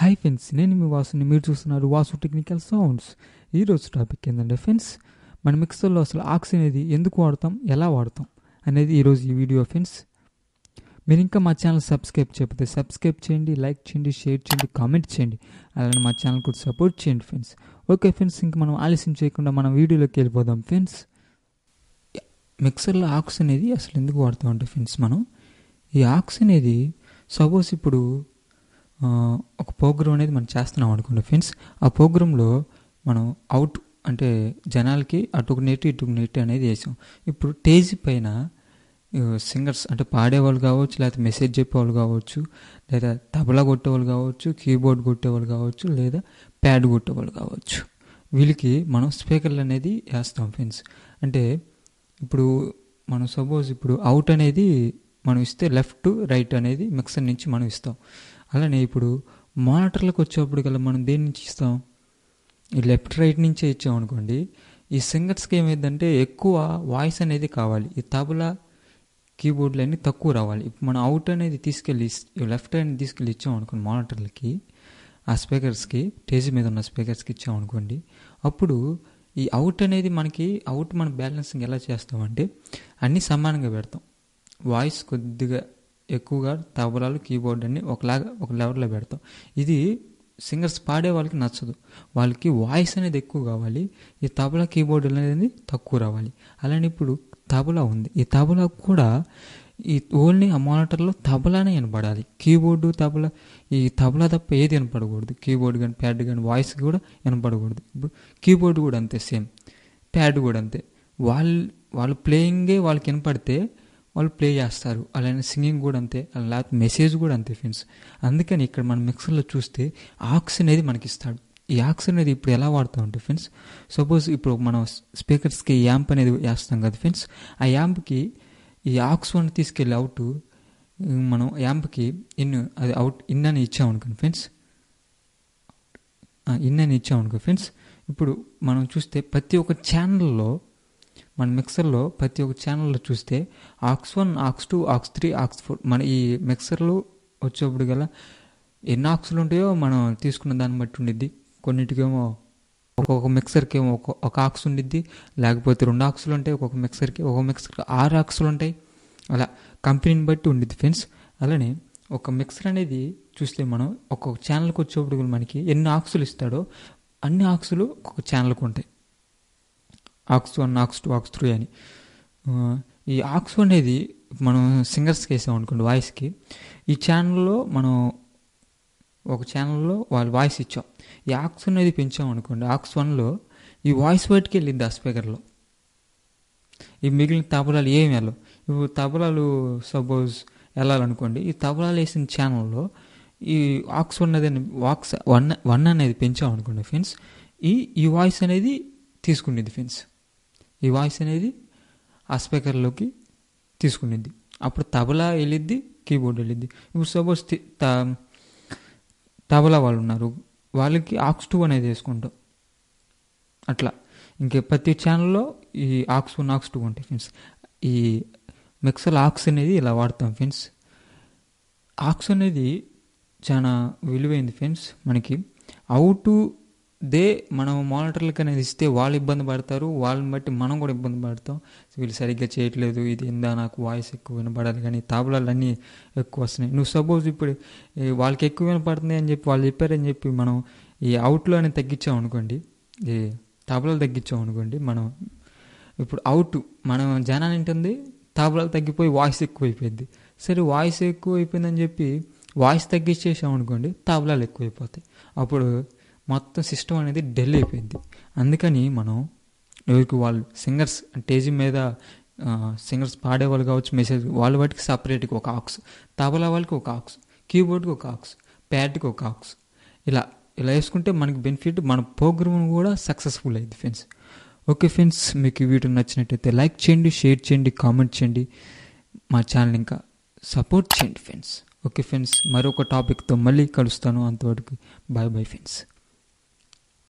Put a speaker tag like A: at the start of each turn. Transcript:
A: hi friends నేను మీ వాసుని మీరు చూస్తున్నారు వాసు టెక్నికల్ సౌండ్స్ ఈరోజు టాపిక్ ఏంటంటే ఫ్రెండ్స్ మన మిక్సర్లో అసలు ఆక్స్ అనేది ఎందుకు వాడతాం ఎలా వాడతాం అనేది ఈరోజు ఈ వీడియో ఫ్రెండ్స్ మీరు ఇంకా మా ఛానల్ సబ్స్క్రైబ్ చేయకపోతే సబ్స్క్రైబ్ చేయండి లైక్ చేయండి షేర్ చేయండి కామెంట్ చేయండి అలానే మా ఛానల్కి సపోర్ట్ చేయండి ఫ్రెండ్స్ ఓకే ఫ్రెండ్స్ ఇంకా మనం ఆలస్యం చేయకుండా మనం వీడియోలోకి వెళ్ళిపోదాం ఫ్రెండ్స్ మిక్సర్లో ఆక్స్ అనేది అసలు ఎందుకు వాడుతూ ఉంటాం ఫ్రెండ్స్ మనం ఈ ఆక్స్ అనేది సపోజ్ ఇప్పుడు ఆ, ఒక ప్రోగ్రామ్ అనేది మనం చేస్తున్నాం అనుకోండి ఫ్రెండ్స్ ఆ ప్రోగ్రాంలో మనం అవుట్ అంటే జనాలకి అటు నెట్ ఇటు నెట్ అనేది వేసాం ఇప్పుడు టేజీ పైన సింగర్స్ అంటే పాడేవాళ్ళు కావచ్చు లేకపోతే మెసేజ్ చెప్పేవాళ్ళు కావచ్చు లేదా తబలా కొట్టేవాళ్ళు కావచ్చు కీబోర్డ్ కొట్టేవాళ్ళు కావచ్చు లేదా ప్యాడ్ కొట్టేవాళ్ళు కావచ్చు వీళ్ళకి మనం స్పీకర్లు అనేది వేస్తాం ఫ్రెండ్స్ అంటే ఇప్పుడు మనం సపోజ్ ఇప్పుడు అవుట్ అనేది మనం ఇస్తే లెఫ్ట్ రైట్ అనేది మిక్సర్ నుంచి మనం ఇస్తాం అలానే ఇప్పుడు మానిటర్లకు వచ్చేప్పుడు కల్లా మనం దేని నుంచి ఇస్తాం ఈ లెఫ్ట్ రైట్ నుంచే ఇచ్చాం అనుకోండి ఈ సింగర్స్కి ఏమైందంటే ఎక్కువ వాయిస్ అనేది కావాలి ఈ తబలా కీబోర్డ్లు అన్నీ తక్కువ రావాలి ఇప్పుడు మనం అవుట్ అనేది తీసుకెళ్ళి లెఫ్ట్ అనేది తీసుకెళ్ళి ఇచ్చాం అనుకోండి మానిటర్లకి ఆ స్పీకర్స్కి టేజ్ మీద ఉన్న స్పీకర్స్కి ఇచ్చాం అనుకోండి అప్పుడు ఈ అవుట్ అనేది మనకి అవుట్ మన బ్యాలెన్సింగ్ ఎలా చేస్తామంటే అన్నీ సమానంగా పెడతాం వాయిస్ కొద్దిగా ఎక్కువగా తబలాలు కీబోర్డ్ అన్ని ఒకలాగా ఒక లెవెల్లో పెడతాం ఇది సింగర్స్ పాడే వాళ్ళకి నచ్చదు వాళ్ళకి వాయిస్ అనేది ఎక్కువ కావాలి ఈ తబలా కీబోర్డ్ అనేది తక్కువ రావాలి అలానే ఇప్పుడు తబలా ఉంది ఈ తబలా కూడా ఈ ఓన్లీ ఆ మానిటర్లో తబలానే వినపడాలి కీబోర్డు తబలా ఈ తబలా తప్ప ఏది వినపడకూడదు కీబోర్డ్ కానీ ప్యాడ్ కానీ వాయిస్ కూడా వినపడకూడదు ఇప్పుడు కీబోర్డ్ కూడా అంతే సేమ్ ప్యాడ్ కూడా అంతే వాళ్ళు వాళ్ళు ప్లేయింగే వాళ్ళకి వినపడితే వాళ్ళు ప్లే చేస్తారు అలానే సింగింగ్ కూడా అంతే లేకపోతే మెసేజ్ కూడా అంతే ఫ్రెండ్స్ అందుకని ఇక్కడ మన మిక్సర్లో చూస్తే ఆక్స్ అనేది మనకి ఇస్తాడు ఈ ఆక్స్ అనేది ఇప్పుడు ఎలా వాడుతాం అంటే ఫ్రెండ్స్ సపోజ్ ఇప్పుడు మనం స్పీకర్స్కి యాంప్ అనేది వేస్తాం కదా ఫ్రెండ్స్ ఆ యాంప్కి ఈ ఆక్స్ వన్ తీసుకెళ్ళి అవుట్ మనం యాంప్కి ఇన్ అది అవుట్ ఇన్ అని ఇచ్చాం అనుకోండి ఫ్రెండ్స్ ఇన్ అని ఇచ్చాం అనుకో ఫ్రెండ్స్ ఇప్పుడు మనం చూస్తే ప్రతి ఒక్క ఛానల్లో మన మిక్సర్లో ప్రతి ఒక్క ఛానల్లో చూస్తే aux one aux two aux three aux four మన ఈ మిక్సర్లు వచ్చేప్పుడు గల ఎన్ని ఆక్స్లు ఉంటాయో మనం తీసుకున్న దాన్ని బట్టి ఉండిద్ది కొన్నిటికేమో ఒక్కొక్క మిక్సర్కి ఏమో ఒక ఒక ఆక్స్ ఉండిద్ది లేకపోతే రెండు ఆక్సులు ఉంటాయి ఒక్కొక్క మిక్సర్కి ఒక్కొక్క మిక్సర్కి ఆరు ఆక్సులు ఉంటాయి అలా కంపెనీని బట్టి ఉండిద్ది ఫ్రెండ్స్ అలానే ఒక మిక్సర్ అనేది చూస్తే మనం ఒక్కొక్క ఛానల్కి వచ్చేప్పుడు మనకి ఎన్ని ఆక్సులు ఇస్తాడో అన్ని ఆక్సులు ఒక్కొక్క ఛానల్కి ఉంటాయి aux one aux two aux three అని ఆ, ఈ ఆక్స్ అనేది మనం సింగర్స్కి వేసాం అనుకోండి వాయిస్కి ఈ ఛానల్లో మనం ఒక ఛానల్లో వాళ్ళు వాయిస్ ఇచ్చాం ఈ ఆక్స్ అనేది పెంచాం అనుకోండి ఆక్స్ వన్లో ఈ వాయిస్ బయటికి వెళ్ళింది ఆ స్పీకర్లో ఈ మిగిలిన తబలాలు ఏమి వెళ్ళవు ఇప్పుడు తబలాలు సపోజ్ వెళ్ళాలనుకోండి ఈ తబలాలు వేసిన ఛానల్లో ఈ ఆక్స్ వన్ అనేది వాక్స్ వన్ వన్ అనేది పెంచాం అనుకోండి ఫ్రెండ్స్ ఈ ఈ వాయిస్ అనేది తీసుకునేది ఫ్రెండ్స్ ఈ వాయిస్ అనేది ఆ స్పీకర్లోకి తీసుకునేది అప్పుడు తబలా వెళ్ళిద్ది కీబోర్డ్ వెళ్ళిద్ది ఇప్పుడు సపోజ్ తి- త- తబలా వాళ్ళు ఉన్నారు వాళ్ళకి ఆక్స్ టూ అనేది వేసుకుంటాం అట్లా ఇంకే ప్రతి ఛానల్లో ఈ ఆక్స్ వన్ ఆక్స్ టూ ఉంటాయి ఫ్రెండ్స్ ఈ మిక్సర్ ఆక్స్ అనేది ఇలా వాడతాం ఫ్రెండ్స్ ఆక్స్ అనేది చాలా విలువైంది ఫ్రెండ్స్ మనకి అవుట్ దే మనం మానిటర్లకు అనేది ఇస్తే వాళ్ళు ఇబ్బంది పడతారు వాళ్ళని బట్టి మనం కూడా ఇబ్బంది పడతాం వీళ్ళు సరిగ్గా చేయట్లేదు ఇది ఏందా నాకు వాయిస్ ఎక్కువ వినపడాలి కానీ తాబలాలు అన్నీ ఎక్కువ వస్తున్నాయి నువ్వు సపోజ్ ఇప్పుడు ఈ వాళ్ళకి ఎక్కువ వినపడుతుంది అని చెప్పి వాళ్ళు చెప్పారని చెప్పి మనం ఈ అవుట్లో అనేది తగ్గించాం అనుకోండి ఈ తాబలాలు తగ్గించాం అనుకోండి మనం ఇప్పుడు అవుట్ మనం జనాన్ని ఉంటుంది తాబలాలు తగ్గిపోయి వాయిస్ ఎక్కువ అయిపోయింది సరే వాయిస్ ఎక్కువ అయిపోయిందని చెప్పి వాయిస్ తగ్గించేసాం అనుకోండి తాబలాలు ఎక్కువ అయిపోతాయి అప్పుడు మొత్తం సిస్టమ్ అనేది డెల్ అయిపోయింది అందుకని మనం ఎవరికి వాళ్ళు సింగర్స్ స్టేజ్ మీద సింగర్స్ పాడేవాళ్ళు కావచ్చు మెసేజ్ వాళ్ళ వాటికి సపరేట్గా ఒక ఆక్స్ తబలా వాళ్ళకి ఒక ఆక్స్ కీబోర్డ్కి ఒక ఆక్స్ ప్యాడ్కి ఒక ఆక్స్ ఇలా ఇలా వేసుకుంటే మనకి బెనిఫిట్ మన ప్రోగ్రామ్ కూడా సక్సెస్ఫుల్ అయింది ఫ్రెండ్స్ ఓకే ఫ్రెండ్స్ మీకు ఈ వీడియో నచ్చినట్టయితే లైక్ చేయండి షేర్ చేయండి కామెంట్ చేయండి మా ఛానల్ ఇంకా సపోర్ట్ చేయండి ఫ్రెండ్స్ ఓకే ఫ్రెండ్స్ మరొక టాపిక్తో మళ్ళీ కలుస్తాను అంతవరకు బాయ్ బాయ్ ఫ్రెండ్స్